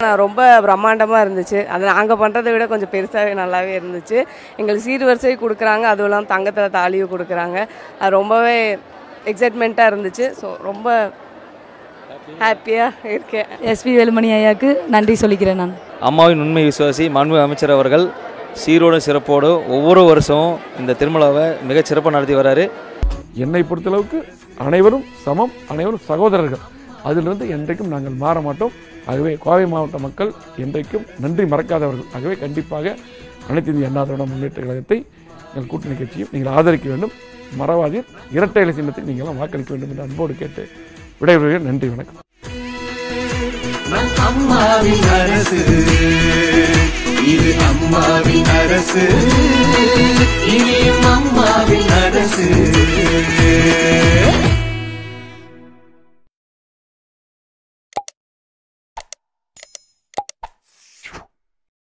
ரொம்ப பிரம்மாண்டமாக இருந்துச்சு அது நாங்கள் பண்ணுறதை விட கொஞ்சம் பெருசாகவே நல்லாவே இருந்துச்சு எங்களுக்கு சீர்வரிசை கொடுக்குறாங்க அதுவும் இல்லாமல் தங்கத்தில் தாலியும் கொடுக்குறாங்க அது ரொம்பவே எக்ஸைட்மெண்ட்டாக இருந்துச்சு ஸோ ரொம்ப ஹாப்பியாக இருக்கேன் எஸ்பி வேலுமணி ஐயாக்கு நன்றி சொல்லிக்கிறேன் நான் அம்மாவின் உண்மை விசுவாசி மாண்பு அமைச்சர் அவர்கள் சீரோடும் சிறப்போடு ஒவ்வொரு வருஷமும் இந்த திருமலாவை மிகச் சிறப்பாக நடத்தி வராரு என்னை பொறுத்தளவுக்கு அனைவரும் சமம் அனைவரும் சகோதரர்கள் அதிலிருந்து என்றைக்கும் நாங்கள் மாற மாட்டோம் ஆகவே கோவை மாவட்ட மக்கள் என்றைக்கும் நன்றி மறக்காதவர்கள் ஆகவே கண்டிப்பாக அனைத்து இந்திய அண்ணா திராவிட முன்னேற்ற கழகத்தை எங்கள் கூட்டணி கட்சியும் நீங்கள் ஆதரிக்க வேண்டும் மறவாதீர் இரட்டை இலை சின்னத்துக்கு நீங்கள் எல்லாம் வாக்களிக்க வேண்டும் என்று அன்போடு கேட்டு விடைபெறுகிறேன் நன்றி வணக்கம் நம் அம்மாவின் அரசு இது அம்மாவின் அரசு இனியும் அம்மாவின் அரசு